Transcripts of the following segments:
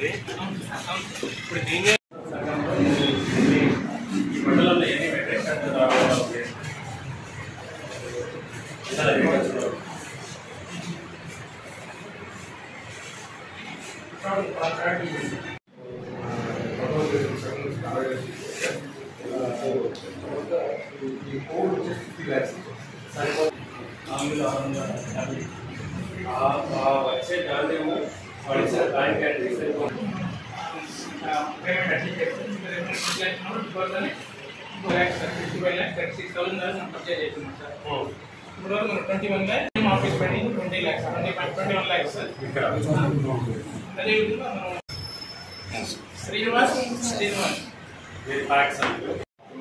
ఇది ఇప్పుడు దీన్ని ఈ మండలంలో ఎన్ని మెట్రిక్ టన్నులు రావాలి? సరే, ఇవ్వచ్చు. నాలుగు ఆరు వందల యాభై. ఆ- ఆ వచ్చే ధాన్యము పడిసే బ్యాంక్ అంటే సరిపోతుంది పేమెంట్ అట్లా చేస్తాం పేమెంట్ చేసినప్పుడు బిఫోర్ దాన్ని four lakhs sir fifty five lakhs thirty six thousand దాకా మనం పర్చేజ్ చేస్తున్నాం సార్ ఇప్పుడు వరకు మనం ట్వంటీ వన్ ల్యాక్స్ మేము office pending twenty lakhs twenty twenty one lakhs sir ఇక్కడ అదేవిధంగా మనం శ్రీనివాస్ శ్రీనివాస్ మీరు ప్యాక్స్ అంటారు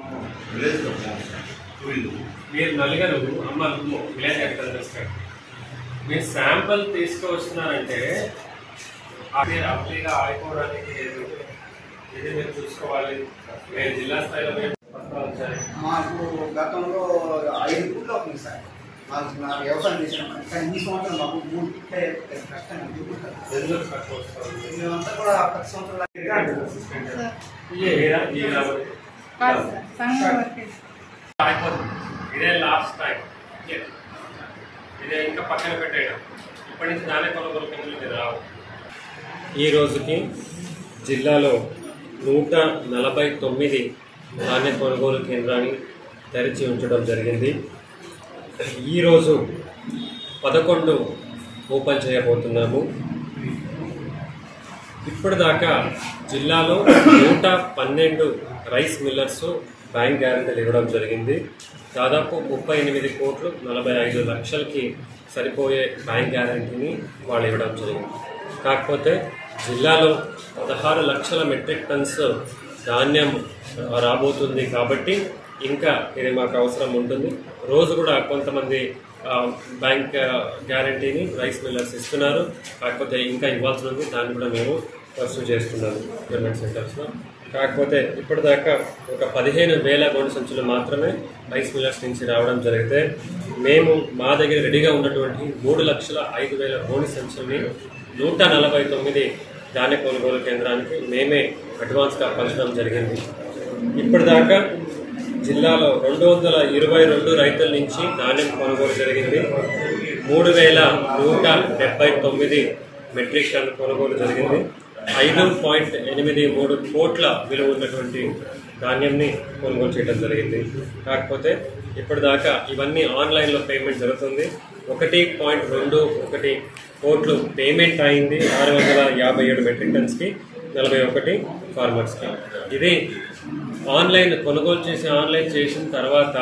మీరు నలుగురు అమ్మలు విలేజ్ అగ్రికల్చర్ మీరు శాంపుల్ తీసుకువస్తున్నారంటే అది అప్లీగా ఆగిపోవడానికి ఏది ఇది మీరు చూసుకోవాలి మీరు జిల్లా స్థాయిలో మీరు పత్రాలు వచ్చాయి. మాకు గతంలో ఐదు పూట్లు అవుతుంది సార్ మాకు నా వ్యవసాయం చేసాం కానీ ఈ సంవత్సరం మాకు మూడు పూట్లే కష్టంగా దిగుతుంది ఎందుకు తక్కువ వస్తుంది? మేమంతా కూడా ప్రతి సంవత్సరం ఇయ్యే, ఈడ- ఈడ రావాలి. కాదు సార్ సంఘం వర్క్ అయిపోతుంది ఇదే లాస్ట్ టైం ఇదే ఇంకా పక్కన పెట్టేయడం ఇప్పటి నుంచి నానే కొనుగోలు కేంద్రాలు ఇది రావు ఈ రోజుకి జిల్లాలో నూట నలభై తొమ్మిది ధాన్య కొనుగోలు కేంద్రాన్ని తెరిచి ఉంచడం జరిగింది ఈరోజు పదకొండు ఓపెన్ చేయబోతున్నాము ఇప్పటిదాకా జిల్లాలో నూట పన్నెండు రైస్ మిల్లర్స్ బ్యాంక్ గ్యారంటీలు ఇవ్వడం జరిగింది దాదాపు ముప్పై ఎనిమిది కోట్లు నలభై ఐదు లక్షలకి సరిపోయే బ్యాంక్ గ్యారంటీని వాళ్ళు ఇవ్వడం జరిగింది కాకపోతే జిల్లాలో పదహారు లక్షల మెట్రిక్ టన్స్ ధాన్యం ఆ, రాబోతుంది కాబట్టి ఇంకా ఇది మాకు అవసరం ఉంటుంది రోజు కూడా కొంతమంది ఆ, బ్యాంక్ ఆ, గ్యారంటీని రైస్ మిల్లర్స్ ఇస్తున్నారు కాకపోతే ఇంకా ఇవ్వాల్సి ఉంది దాన్ని కూడా మేము పర్సూ చేస్తున్నాము గవర్నమెంట్ సెంటర్స్లో కాకపోతే ఇప్పటిదాకా ఒక పదిహేను వేల గోడు సంచులు మాత్రమే రైస్ మిల్లర్స్ నుంచి రావడం జరిగితే మేము మా దగ్గర రెడీగా ఉన్నటువంటి మూడు లక్షల ఐదు వేల గోడి సంచుల్ని నూట నలభై తొమ్మిది ధాన్య కొనుగోలు కేంద్రానికి మేమే అడ్వాన్స్గా పంచడం జరిగింది ఇప్పటిదాకా జిల్లాలో రెండు వందల ఇరవై రెండు రైతుల నుంచి ధాన్యం కొనుగోలు జరిగింది మూడు వేల నూట డెబ్బై తొమ్మిది మెట్రిక్ టన్ కొనుగోలు జరిగింది ఐదు పాయింట్ ఎనిమిది మూడు కోట్ల విలువ ఉన్నటువంటి ధాన్యంని కొనుగోలు చేయడం జరిగింది కాకపోతే ఇప్పటిదాకా ఇవన్నీ ఆన్లైన్లో పేమెంట్ జరుగుతుంది ఒకటి పాయింట్ రెండు ఒకటి కోట్లు పేమెంట్ అయింది ఆరు వందల యాభై ఏడు మెట్రిక్ టన్స్కి నలభై ఒకటి ఫార్మర్స్కి ఇది ఆన్లైన్ కొనుగోలు చేసి ఆన్లైన్ చేసిన తర్వాత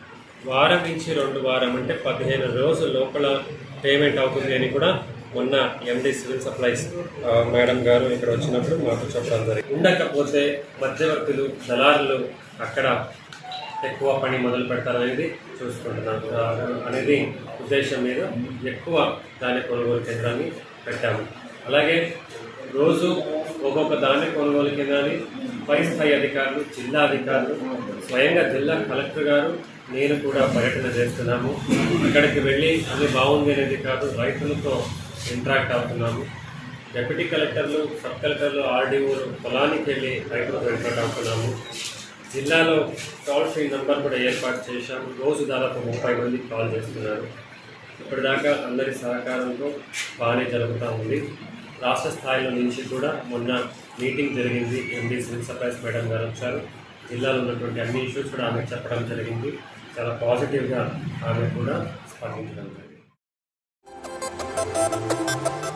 వారం నుంచి రెండు వారం అంటే పదిహేను రోజుల లోపల పేమెంట్ అవుతుంది అని కూడా మొన్న ఎండి సివిల్ సప్లైస్ ఆ, మేడం గారు ఇక్కడ వచ్చినప్పుడు మాకు చెప్పడం జరిగింది ఉండకపోతే మధ్యవర్తులు దళారులు అక్కడ ఎక్కువ పని మొదలు పెడతారనేది చూసుకుంటున్నాను ఆ, అనేది ఉద్దేశం మీద ఎక్కువ ధాన్య కొనుగోలు కేంద్రాన్ని పెట్టాము అలాగే రోజు ఒక్కొక్క ధాన్య కొనుగోలు కేంద్రాన్ని పై స్థాయి అధికారులు జిల్లా అధికారులు స్వయంగా జిల్లా కలెక్టర్ గారు నేను కూడా పర్యటన చేస్తున్నాము అక్కడికి వెళ్ళి అన్ని బాగుంది అనేది కాదు రైతులతో ఇంటరాక్ట్ అవుతున్నాము డెప్యూటీ కలెక్టర్లు సబ్ కలెక్టర్లు ఆర్డీఓలు పొలానికి వెళ్ళి రైతులతో ఇంటరాక్ట్ అవుతున్నాము జిల్లాలో టోల్ ఫ్రీ నంబర్ కూడా ఏర్పాటు చేశాము రోజు దాదాపు ముప్పై మంది కాల్ చేస్తున్నారు ఇప్పటిదాకా అందరి సహకారంతో బాగానే జరుగుతూ ఉంది రాష్ట్ర స్థాయిలో నుంచి కూడా మొన్న మీటింగ్ జరిగింది ఎండి సివిల్ సప్లైస్ మేడం గారు వచ్చారు జిల్లాలో ఉన్నటువంటి అన్ని ఇష్యూస్ కూడా ఆమె చెప్పడం జరిగింది చాలా పాజిటివ్గా ఆమె కూడా స్పందించడం జరిగింది